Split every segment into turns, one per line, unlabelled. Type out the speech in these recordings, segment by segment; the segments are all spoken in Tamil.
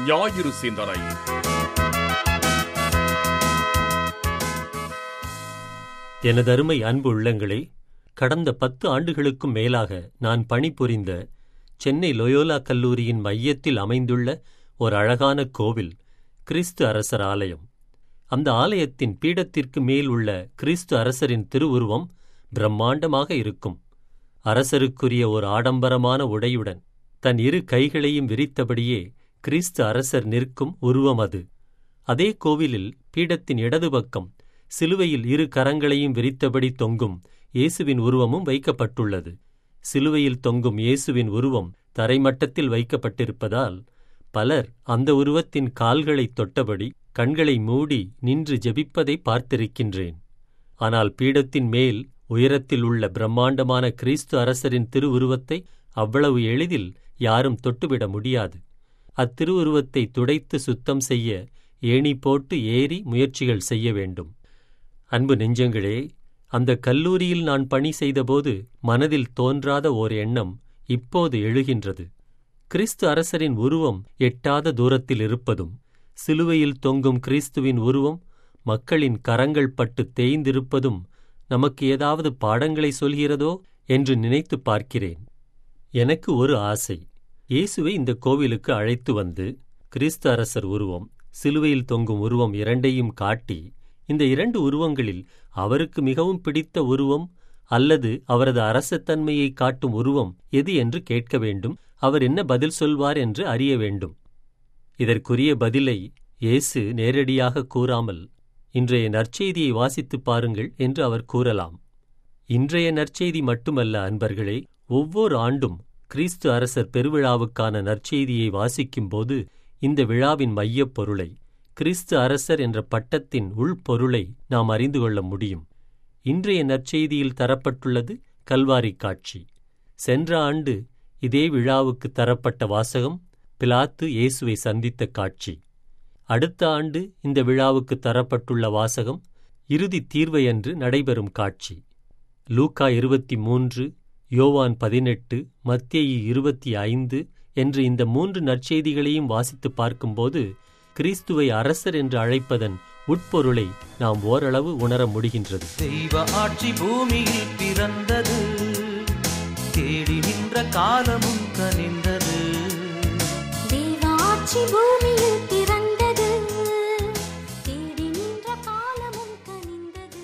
ஞாயிறு சிந்தனை
எனதருமை அன்பு உள்ளங்களே கடந்த பத்து ஆண்டுகளுக்கும் மேலாக நான் பணிபுரிந்த சென்னை லொயோலா கல்லூரியின் மையத்தில் அமைந்துள்ள ஒரு அழகான கோவில் கிறிஸ்து அரசர் ஆலயம் அந்த ஆலயத்தின் பீடத்திற்கு மேல் உள்ள கிறிஸ்து அரசரின் திருவுருவம் பிரம்மாண்டமாக இருக்கும் அரசருக்குரிய ஒரு ஆடம்பரமான உடையுடன் தன் இரு கைகளையும் விரித்தபடியே கிறிஸ்து அரசர் நிற்கும் உருவம் அது அதே கோவிலில் பீடத்தின் இடது பக்கம் சிலுவையில் இரு கரங்களையும் விரித்தபடி தொங்கும் இயேசுவின் உருவமும் வைக்கப்பட்டுள்ளது சிலுவையில் தொங்கும் இயேசுவின் உருவம் தரைமட்டத்தில் வைக்கப்பட்டிருப்பதால் பலர் அந்த உருவத்தின் கால்களைத் தொட்டபடி கண்களை மூடி நின்று ஜெபிப்பதை பார்த்திருக்கின்றேன் ஆனால் பீடத்தின் மேல் உயரத்தில் உள்ள பிரம்மாண்டமான கிறிஸ்து அரசரின் திருவுருவத்தை அவ்வளவு எளிதில் யாரும் தொட்டுவிட முடியாது அத்திருவுருவத்தை துடைத்து சுத்தம் செய்ய ஏணி போட்டு ஏறி முயற்சிகள் செய்ய வேண்டும் அன்பு நெஞ்சங்களே அந்த கல்லூரியில் நான் பணி செய்தபோது மனதில் தோன்றாத ஓர் எண்ணம் இப்போது எழுகின்றது கிறிஸ்து அரசரின் உருவம் எட்டாத தூரத்தில் இருப்பதும் சிலுவையில் தொங்கும் கிறிஸ்துவின் உருவம் மக்களின் கரங்கள் பட்டு தேய்ந்திருப்பதும் நமக்கு ஏதாவது பாடங்களை சொல்கிறதோ என்று நினைத்து பார்க்கிறேன் எனக்கு ஒரு ஆசை இயேசுவை இந்த கோவிலுக்கு அழைத்து வந்து கிறிஸ்து அரசர் உருவம் சிலுவையில் தொங்கும் உருவம் இரண்டையும் காட்டி இந்த இரண்டு உருவங்களில் அவருக்கு மிகவும் பிடித்த உருவம் அல்லது அவரது அரசத்தன்மையை காட்டும் உருவம் எது என்று கேட்க வேண்டும் அவர் என்ன பதில் சொல்வார் என்று அறிய வேண்டும் இதற்குரிய பதிலை இயேசு நேரடியாக கூறாமல் இன்றைய நற்செய்தியை வாசித்துப் பாருங்கள் என்று அவர் கூறலாம் இன்றைய நற்செய்தி மட்டுமல்ல அன்பர்களே ஒவ்வொரு ஆண்டும் கிறிஸ்து அரசர் பெருவிழாவுக்கான நற்செய்தியை வாசிக்கும்போது இந்த விழாவின் மையப் பொருளை கிறிஸ்து அரசர் என்ற பட்டத்தின் உள்பொருளை நாம் அறிந்து கொள்ள முடியும் இன்றைய நற்செய்தியில் தரப்பட்டுள்ளது கல்வாரி காட்சி சென்ற ஆண்டு இதே விழாவுக்கு தரப்பட்ட வாசகம் பிலாத்து இயேசுவை சந்தித்த காட்சி அடுத்த ஆண்டு இந்த விழாவுக்கு தரப்பட்டுள்ள வாசகம் இறுதி தீர்வையன்று நடைபெறும் காட்சி லூக்கா இருபத்தி மூன்று யோவான் பதினெட்டு மத்தேயு இருபத்தி ஐந்து என்று இந்த மூன்று நற்செய்திகளையும் வாசித்து பார்க்கும்போது கிறிஸ்துவை அரசர் என்று அழைப்பதன் உட்பொருளை நாம் ஓரளவு உணர முடிகின்றது
தெய்வ ஆட்சி பூமியில் பிறந்தது தேடி நின்ற காலமும் கனிந்தது
தேவாட்சி பூமியில் பிறந்தது தேடி நின்ற காலமும் கனிந்தது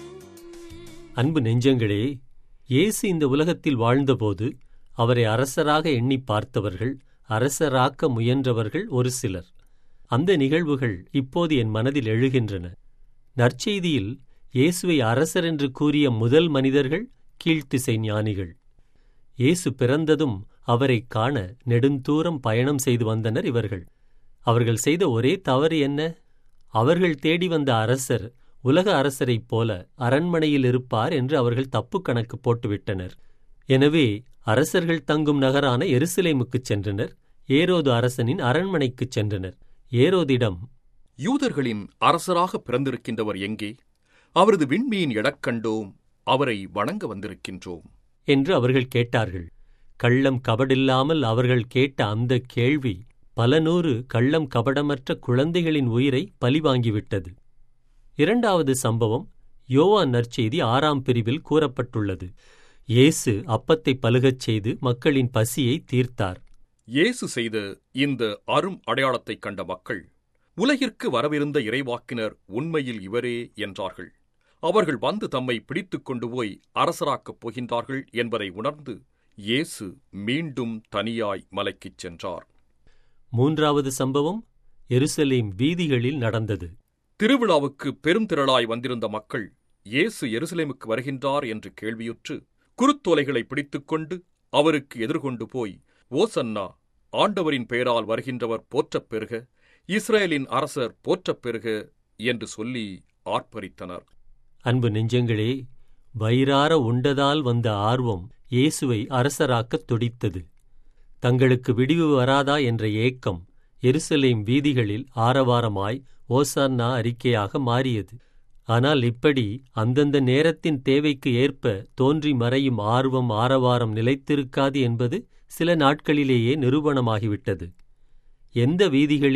அன்பு நெஞ்சங்களே இயேசு இந்த உலகத்தில் வாழ்ந்தபோது அவரை அரசராக எண்ணி பார்த்தவர்கள் அரசராக்க முயன்றவர்கள் ஒரு சிலர் அந்த நிகழ்வுகள் இப்போது என் மனதில் எழுகின்றன நற்செய்தியில் இயேசுவை அரசர் என்று கூறிய முதல் மனிதர்கள் கீழ்த்திசை ஞானிகள் இயேசு பிறந்ததும் அவரைக் காண நெடுந்தூரம் பயணம் செய்து வந்தனர் இவர்கள் அவர்கள் செய்த ஒரே தவறு என்ன அவர்கள் தேடி வந்த அரசர் உலக அரசரைப் போல அரண்மனையில் இருப்பார் என்று அவர்கள் தப்பு கணக்கு போட்டுவிட்டனர் எனவே அரசர்கள் தங்கும் நகரான எருசலேமுக்குச் சென்றனர் ஏரோது அரசனின் அரண்மனைக்குச் சென்றனர் ஏரோதிடம்
யூதர்களின் அரசராக பிறந்திருக்கின்றவர் எங்கே அவரது விண்மீன் எழக் கண்டோம் அவரை வணங்க வந்திருக்கின்றோம்
என்று அவர்கள் கேட்டார்கள் கள்ளம் கபடில்லாமல் அவர்கள் கேட்ட அந்த கேள்வி பல நூறு கள்ளம் கபடமற்ற குழந்தைகளின் உயிரை பலிவாங்கிவிட்டது இரண்டாவது சம்பவம் யோவான் நற்செய்தி ஆறாம் பிரிவில் கூறப்பட்டுள்ளது இயேசு அப்பத்தை பலுகச் செய்து மக்களின் பசியை தீர்த்தார்
இயேசு செய்த இந்த அரும் அடையாளத்தைக் கண்ட மக்கள் உலகிற்கு வரவிருந்த இறைவாக்கினர் உண்மையில் இவரே என்றார்கள் அவர்கள் வந்து தம்மை பிடித்துக் கொண்டு போய் அரசராக்கப் போகின்றார்கள் என்பதை உணர்ந்து இயேசு மீண்டும் தனியாய் மலைக்குச் சென்றார்
மூன்றாவது சம்பவம் எருசலேம் வீதிகளில் நடந்தது
திருவிழாவுக்கு பெரும் திரளாய் வந்திருந்த மக்கள் இயேசு எருசலேமுக்கு வருகின்றார் என்று கேள்வியுற்று குருத்தோலைகளை பிடித்துக்கொண்டு அவருக்கு எதிர்கொண்டு போய் ஓசன்னா ஆண்டவரின் பெயரால் வருகின்றவர் போற்றப் பெறுக இஸ்ரேலின் அரசர் போற்றப் பெறுக என்று சொல்லி ஆர்ப்பரித்தனர்
அன்பு நெஞ்சங்களே வயிறார உண்டதால் வந்த ஆர்வம் இயேசுவை அரசராக்கத் துடித்தது தங்களுக்கு விடிவு வராதா என்ற ஏக்கம் எருசலேம் வீதிகளில் ஆரவாரமாய் ஓசான்னா அறிக்கையாக மாறியது ஆனால் இப்படி அந்தந்த நேரத்தின் தேவைக்கு ஏற்ப தோன்றி மறையும் ஆர்வம் ஆரவாரம் நிலைத்திருக்காது என்பது சில நாட்களிலேயே நிரூபணமாகிவிட்டது எந்த வீதிகளில்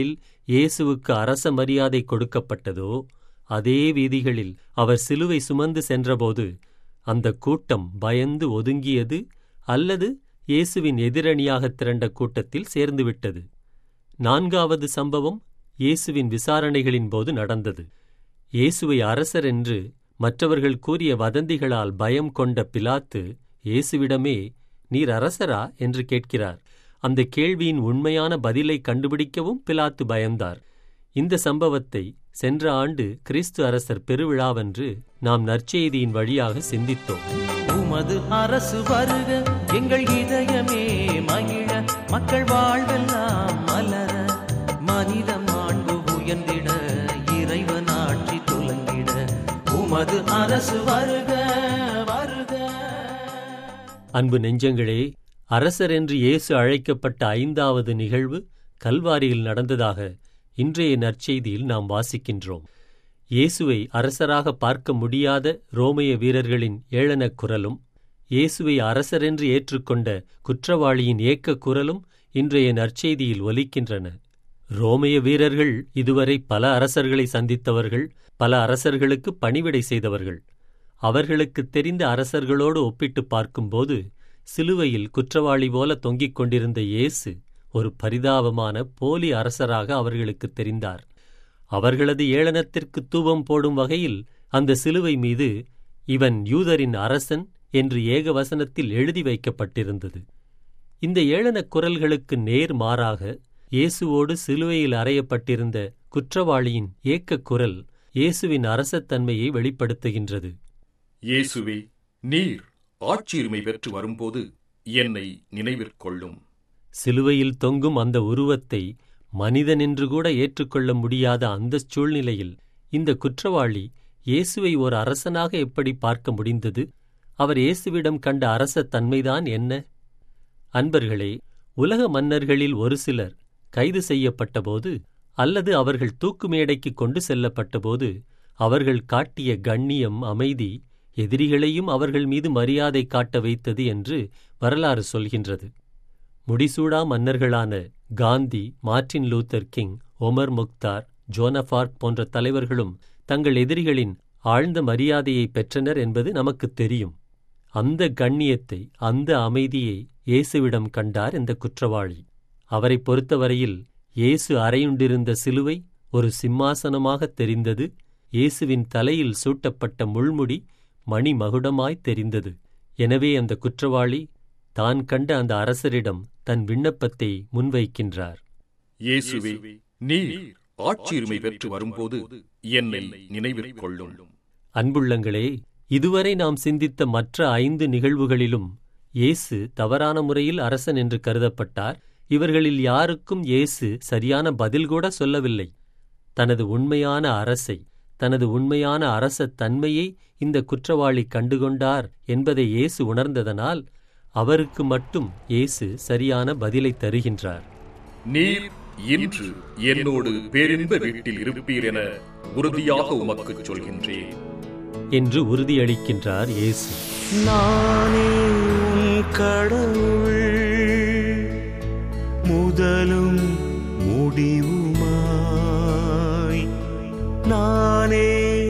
இயேசுவுக்கு அரச மரியாதை கொடுக்கப்பட்டதோ அதே வீதிகளில் அவர் சிலுவை சுமந்து சென்றபோது அந்த கூட்டம் பயந்து ஒதுங்கியது அல்லது இயேசுவின் எதிரணியாக திரண்ட கூட்டத்தில் சேர்ந்துவிட்டது நான்காவது சம்பவம் இயேசுவின் விசாரணைகளின் போது நடந்தது இயேசுவை அரசர் என்று மற்றவர்கள் கூறிய வதந்திகளால் பயம் கொண்ட பிலாத்து இயேசுவிடமே நீர் அரசரா என்று கேட்கிறார் அந்த கேள்வியின் உண்மையான பதிலை கண்டுபிடிக்கவும் பிலாத்து பயந்தார் இந்த சம்பவத்தை சென்ற ஆண்டு கிறிஸ்து அரசர் பெருவிழாவன்று நாம் நற்செய்தியின் வழியாக சிந்தித்தோம்
உமது அரசு வருக எங்கள் இதயமே மகிழ மக்கள் வாழ்வெல்லாம் மலர மனித மாண்பு உயர்ந்திட இறைவன் ஆட்சி துலங்கிட உமது அரசு வருக வருக
அன்பு நெஞ்சங்களே அரசர் என்று இயேசு அழைக்கப்பட்ட ஐந்தாவது நிகழ்வு கல்வாரியில் நடந்ததாக இன்றைய நற்செய்தியில் நாம் வாசிக்கின்றோம் இயேசுவை அரசராக பார்க்க முடியாத ரோமைய வீரர்களின் ஏளனக் குரலும் இயேசுவை அரசரென்று ஏற்றுக்கொண்ட குற்றவாளியின் ஏக்கக் குரலும் இன்றைய நற்செய்தியில் ஒலிக்கின்றன ரோமைய வீரர்கள் இதுவரை பல அரசர்களை சந்தித்தவர்கள் பல அரசர்களுக்கு பணிவிடை செய்தவர்கள் அவர்களுக்கு தெரிந்த அரசர்களோடு ஒப்பிட்டு பார்க்கும்போது சிலுவையில் குற்றவாளி போல தொங்கிக் கொண்டிருந்த இயேசு ஒரு பரிதாபமான போலி அரசராக அவர்களுக்கு தெரிந்தார் அவர்களது ஏளனத்திற்கு தூபம் போடும் வகையில் அந்த சிலுவை மீது இவன் யூதரின் அரசன் என்று ஏகவசனத்தில் எழுதி வைக்கப்பட்டிருந்தது இந்த ஏளனக் குரல்களுக்கு நேர் மாறாக இயேசுவோடு சிலுவையில் அறையப்பட்டிருந்த குற்றவாளியின் ஏக்கக் குரல் இயேசுவின் அரசத்தன்மையை வெளிப்படுத்துகின்றது
இயேசுவே நீர் ஆட்சியுரிமை பெற்று வரும்போது என்னை நினைவிற்கொள்ளும்
சிலுவையில் தொங்கும் அந்த உருவத்தை மனிதனென்று கூட ஏற்றுக்கொள்ள முடியாத அந்த சூழ்நிலையில் இந்த குற்றவாளி இயேசுவை ஒரு அரசனாக எப்படி பார்க்க முடிந்தது அவர் இயேசுவிடம் கண்ட அரச தன்மைதான் என்ன அன்பர்களே உலக மன்னர்களில் ஒரு சிலர் கைது செய்யப்பட்டபோது அல்லது அவர்கள் தூக்கு மேடைக்கு கொண்டு செல்லப்பட்டபோது அவர்கள் காட்டிய கண்ணியம் அமைதி எதிரிகளையும் அவர்கள் மீது மரியாதை காட்ட வைத்தது என்று வரலாறு சொல்கின்றது முடிசூடா மன்னர்களான Gandhi Martin Luther King Omar Mukhtar Joan of Arc போன்ற தலைவர்களும் தங்கள் எதிரிகளின் ஆழ்ந்த மரியாதையை பெற்றனர் என்பது நமக்குத் தெரியும் அந்த கண்ணியத்தை அந்த அமைதியை இயேசுவிடம் கண்டார் இந்த குற்றவாளி அவரைப் பொறுத்தவரையில் இயேசு அறையுண்டிருந்த சிலுவை ஒரு சிம்மாசனமாகத் தெரிந்தது இயேசுவின் தலையில் சூட்டப்பட்ட முள்முடி மணிமகுடமாய் தெரிந்தது எனவே அந்த குற்றவாளி தான் கண்ட அந்த அரசரிடம் தன் விண்ணப்பத்தை முன்வைக்கின்றார்
இயேசுவே நீர் ஆட்சியுரிமை பெற்று வரும்போது என்னை நினைவிற்கொள்ளும்
அன்புள்ளங்களே இதுவரை நாம் சிந்தித்த மற்ற ஐந்து நிகழ்வுகளிலும் இயேசு தவறான முறையில் அரசன் என்று கருதப்பட்டார் இவர்களில் யாருக்கும் இயேசு சரியான பதில் கூட சொல்லவில்லை தனது உண்மையான அரசை தனது உண்மையான அரச தன்மையை இந்த குற்றவாளி கண்டுகொண்டார் என்பதை இயேசு உணர்ந்ததனால் அவருக்கு மட்டும் இயேசு சரியான பதிலை தருகின்றார்
நீர் இன்று என்னோடு பேரின்ப வீட்டில் இருப்பீர் என உறுதியாக உமக்குச் சொல்கின்றேன்
என்று உறுதியளிக்கின்றார் இயேசு
நானே உன் கடவுள் முதலும் முடிவுமாய் நானே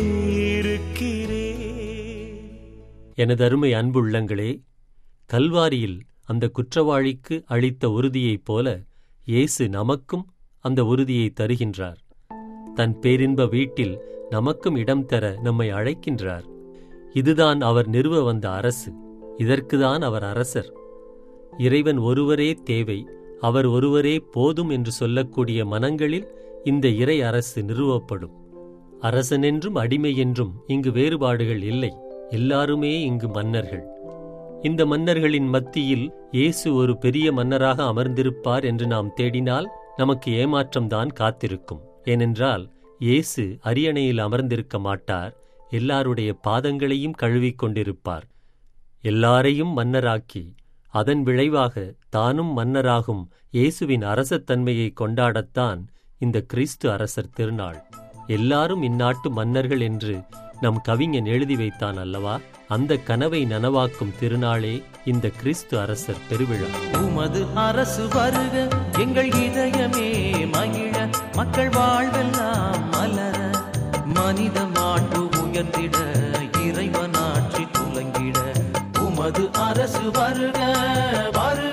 இருக்கிறேன்
எனது அருமை அன்புள்ளங்களே கல்வாரியில் அந்த குற்றவாளிக்கு அளித்த உறுதியைப் போல இயேசு நமக்கும் அந்த உறுதியை தருகின்றார் தன் பேரின்ப வீட்டில் நமக்கும் இடம் தர நம்மை அழைக்கின்றார் இதுதான் அவர் நிறுவ வந்த அரசு இதற்குதான் அவர் அரசர் இறைவன் ஒருவரே தேவை அவர் ஒருவரே போதும் என்று சொல்லக்கூடிய மனங்களில் இந்த இறை அரசு நிறுவப்படும் அரசனென்றும் அடிமை என்றும் இங்கு வேறுபாடுகள் இல்லை எல்லாருமே இங்கு மன்னர்கள் இந்த மன்னர்களின் மத்தியில் இயேசு ஒரு பெரிய மன்னராக அமர்ந்திருப்பார் என்று நாம் தேடினால் நமக்கு ஏமாற்றம்தான் காத்திருக்கும் ஏனென்றால் இயேசு அரியணையில் அமர்ந்திருக்க மாட்டார் எல்லாருடைய பாதங்களையும் கழுவிக் கொண்டிருப்பார் எல்லாரையும் மன்னராக்கி அதன் விளைவாக தானும் மன்னராகும் இயேசுவின் அரசத்தன்மையை கொண்டாடத்தான் இந்த கிறிஸ்து அரசர் திருநாள் எல்லாரும் இந்நாட்டு மன்னர்கள் என்று நம் கவிஞன் எழுதி வைத்தான் அல்லவா அந்த கனவை நனவாக்கும் திருநாளே இந்த கிறிஸ்து அரசர் பெருவிழா
உமது அரசு வருக எங்கள் இதயமே மகிழ
மக்கள் வாழ்வெல்லாம் மலர மனித மாண்பு உயர்ந்திட இறைவனாட்சி துலங்கிட உமது அரசு வருக வருக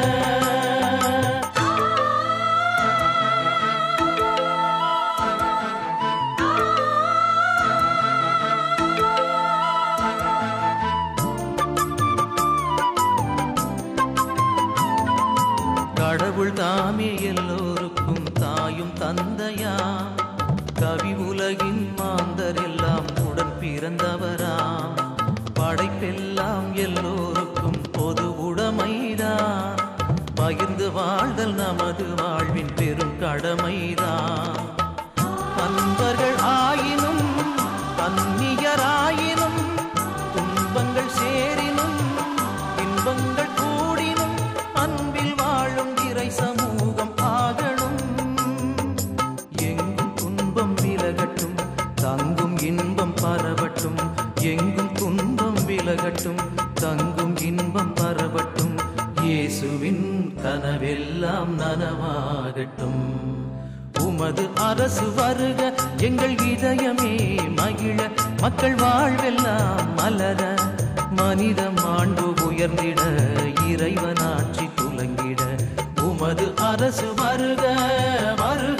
கடவுள் தாமே எல்லோருக்கும் தாயும் தந்தையா கவி உலகின் மாந்தர் எல்லாம் உடன் பிறந்தவராம் படைப்பெல்லாம் எல்லோருக்கும் பொது உடைமைதான் பகிர்ந்து வாழ்தல் நமது வாழ்வின் பெரும் கடமைதான் அன்பர்கள் ஆயினும் அந்நியராயினும் துன்பங்கள் சேரினும் இன்பங்கள் கூடினும் அன்பில் வாழும் இறை சமூகம் ஆகணும் எங்கும் துன்பம் விலகட்டும் தங்கும் இன்பம் பரவட்டும் எங்கும் துன்பம் விலகட்டும் தங்கும் இன்பம் பரவட்டும் இயேசுவின் கனவெல்லாம் நனவாகட்டும் உமது அரசு வருக எங்கள் இதயமே மகிழ மக்கள் வாழ்வெல்லாம் மலர மனித மாண்பு உயர்ந்திட இறைவனாட்சி துலங்கிட உமது அரசு வருக வருக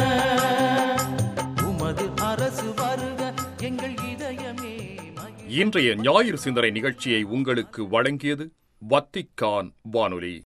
உமது அரசு வருக எங்கள் இதயமே மகிழ
இன்றைய ஞாயிறு சிந்தனை நிகழ்ச்சியை உங்களுக்கு வழங்கியது வத்திக்கான் வானொலி